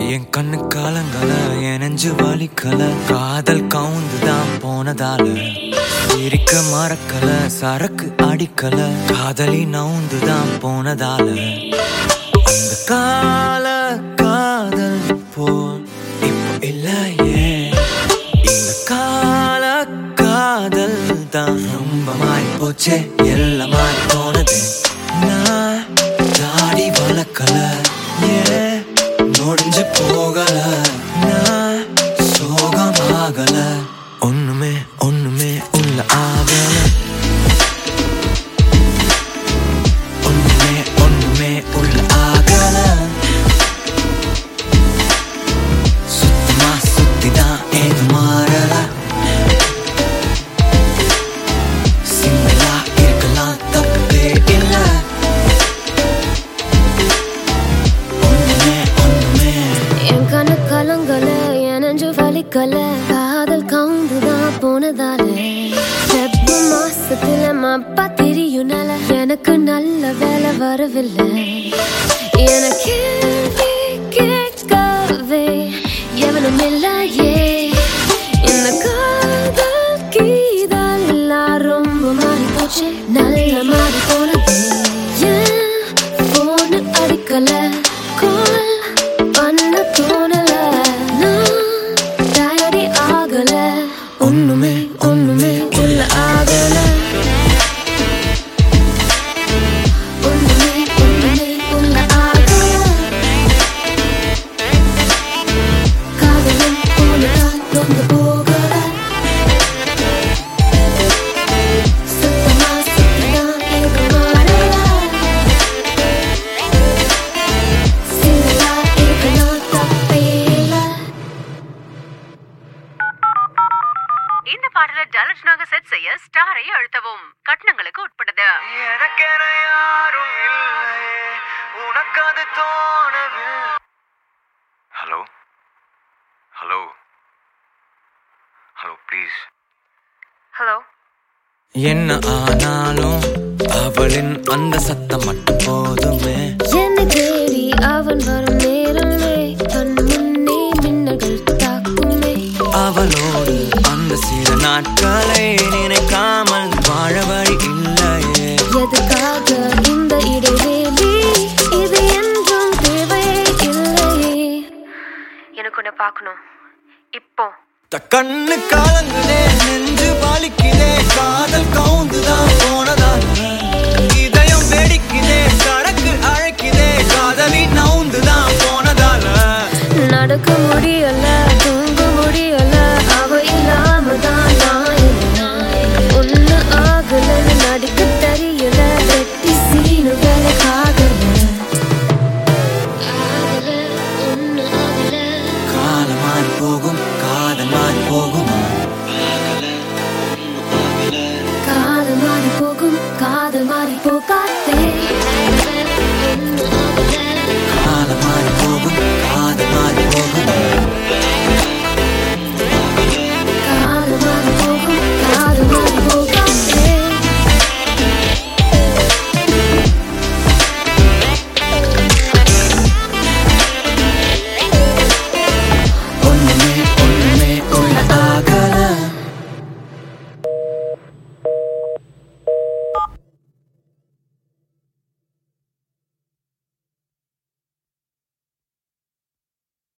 என் கண்ணு காலங்கல என் நெஞ்சு வலிக்கல காதல் கவுந்துதான் போனதால சிரிக்க மறக்கல சரக்கு அடிக்கல காதலி நவுந்துதான் போனதால அந்த கால காதல் போல் இப்போ இல்லையே இந்த கால காதல் தான் ரொம்ப மாறி போச்சே எல்லாம் மாறி போனது நான் தாடி வளர்க்கல ஏன் முடிஞ்சு போகல நான் சோகமாகல ஒண்ணுமே ஒண்ணுமே உள்ள ஆகல ஒண்ணுமே ஒண்ணுமே உள்ள ஆகல சுத்தமா சுத்திதான் ஏது மாறல சிம்பிளா இருக்கலாம் தப்பே இல்ல ஒண்ணுமே ஒண்ணுமே என் கண்ணு கலங்கல என் நெஞ்சு வலிக்கல காதல் கவுந்துதான் போனதால செப்பு மாசத்துல மப்பா திரியும் நில எனக்கு நல்ல வேலை வரவில்லை எனக்கு கேட்கவே எவனும் இல்லையே இந்த காதல் கீதெல்லாம் ரொம்ப மாறி போச்சு நல்ல மாறி போனது ஏன் போன அடிக்கல கால் பண்ண தோணல நான் டயர்டி ஆகல ஒண்ணுமே ஒண்ணுமே உள்ள ஆகல ஒண்ணுமே ஒண்ணுமே உள்ள ஆகல காதலும் போனதால் நொந்து போகல சுத்தமா சுத்தினா ஏதோ மாறல சிலா இருக்கலாம் தப்பே இல்லை இந்த பாடல டலட்னாக செட் செய்ய ஸ்டாரை அழுத்தவும் கட்டணங்களுக்கு உட்பட்டது எனக்கென யாரும் இல்லையே உனக்கு அது தோணவில்லை hello hello hello please hello என்ன ஆனாலும் அவளின் அந்த சத்தம் மட்டும் போதுமே என்னை தேடி அவன் வரும் நேரமே கண் முன்னே மின்னல்கள் தாக்குமே அவளோடு அந்த சில நாட்களை நினைக்காமல் வாழ வழி இல்லையே எதுக்காக இந்த இடைவேளி இது என்றும் தேவையே இல்லையே எனக்கு உன்னை பார்க்கணும் இப்போ த கண்ணு காலங்களே நெஞ்சு பாலிக்குதே காதல் கவுன்